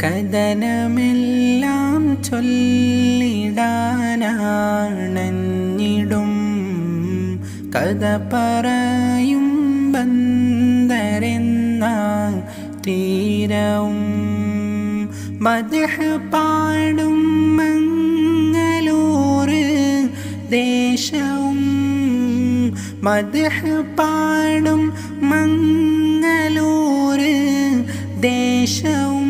കഥനമെല്ലാം ചൊല്ലിടാനാണഞ്ഞിടും കഥ പറയും ബന്ദരെന്ന തീരവും മദ്ഹ് പാടും മംഗലൂർ ദേശവും മദ്ഹ് പാടും മംഗലൂർ ദേശവും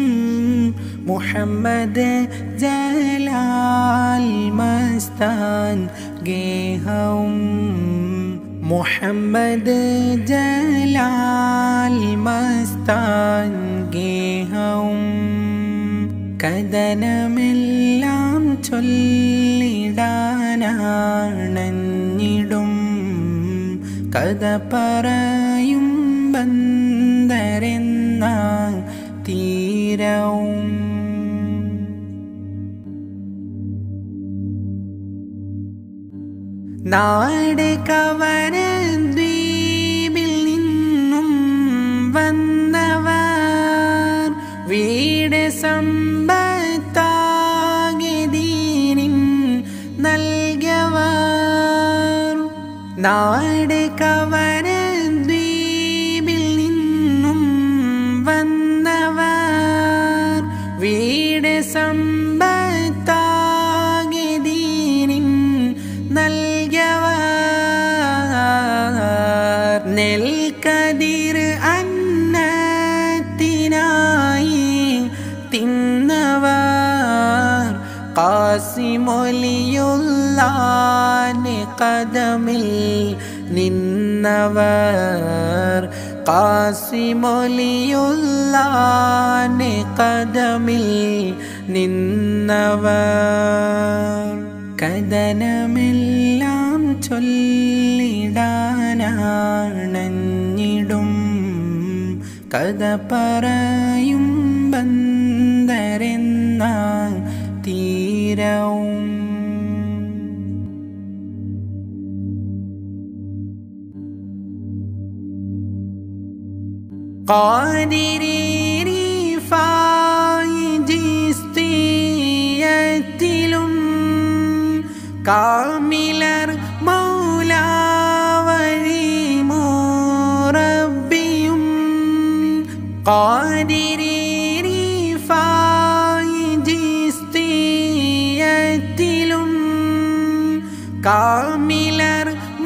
മുഹമ്മദ് ജലാൽ മസ്താൻ ഗേഹവും മുഹമ്മദ് ജലാൽ മസ്താൻ ഗേഹവും കഥനമെല്ലാം ചൊല്ലിടാനാണഞ്ഞിടും കഥ പറയും ബന്ദരെന്ന തീരവും നാട് കവര ദ്വീപിൽ നിന്നും വന്നവർ വീട് സമ്പത്താകെ ദീനിൻ നൽകിയവർ നാട് കവര ദ്വീപിൽ നിന്നും വന്നവർ വീട് സമ്പത്താകെ ദീനിൻ നൽകിയവർ നെൽക്കതിർ അന്നത്തിനായി തിന്നവർ കാസിമൊലിയുള്ളാന് കദമിൽ നിന്നവർ കാസിമൊലിയുള്ളാന് കദമിൽ നിന്നവർ കഥനമെല്ലാം ചൊല്ലിടാനാണഞ്ഞിടും കഥ പറയും ബന്ദരെന്ന തീരവും ിലും കാമിലർ മൗലാവഴി മോറബിയും ിലും കാമിലർ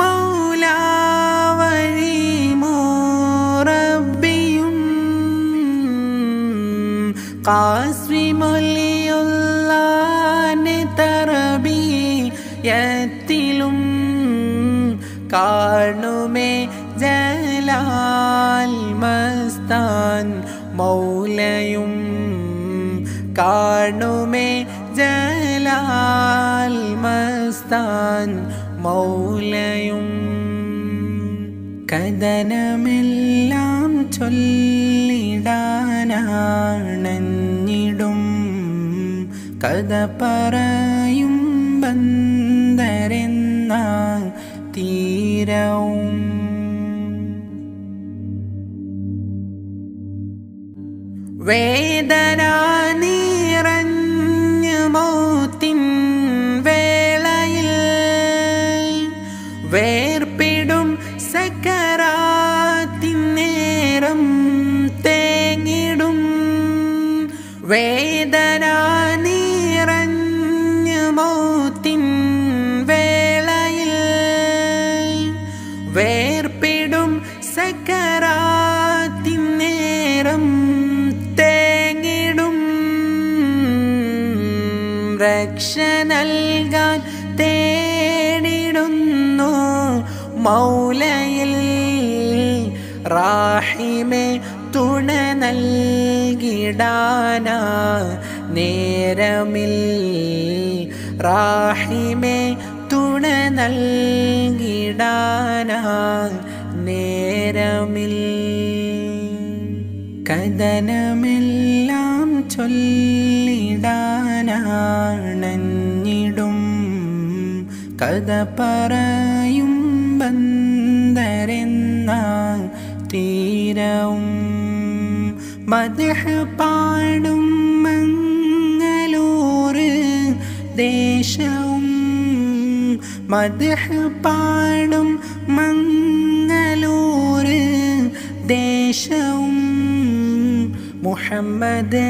മൗലാവഴി മോറബിയും കാസ്വിമൊല്ലിയുള്ളാന് തറബിയത്തിലും കാണുമേ ജലാൽ മസ്താൻ മൗലയും കാണുമേ ജലാൽ മസ്താൻ മൗലയും കഥനമെല്ലാം ചൊല്ലിടാനാണഞ്ഞിടും കഥ പറയും ബന്ദരെന്ന തീരവും വേദന നിറഞ്ഞു മൗത്തിൻ വേളയിൽ വേർപ്പിടും സക്കറാത്തിൻ നേരം തേങ്ങിടും വേദന നിറഞ്ഞു മൗത്തിൻ വേളയിൽ വേർപ്പിടും സക്കറാത്തിൻ നേരം തേങ്ങിടും രക്ഷ നൽകാൻ തേടിടുന്നു മൗലയിൽ റാഹിമെ തുണ നൽകിടാന നേരമിൽ റാഹിമെ തുണ നൽകിടാന നേരമിൽ കഥനമെല്ലാം ചൊല്ലിടാനാണഞ്ഞിടും കഥ പറയും ബന്ദരെന്ന തീരവും മദ്ഹ് പാടും ദേശവും മദ്ഹ് പാടും മംഗലൂര് ദേശവും മുഹമ്മദ്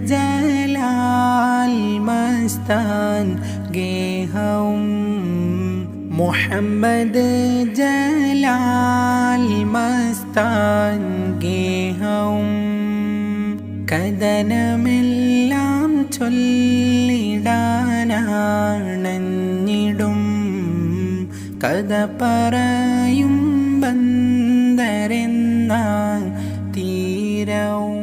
ജലാൽ മസ്താൻ ഗേഹവും മുഹമ്മദ് ജലാൽ മസ്താൻ ഗേഹവും കഥനമെല്ലാം ചൊല്ലിടാനാണഞ്ഞിടും കഥ പറയും ബന്ദരെന്ന തീരവും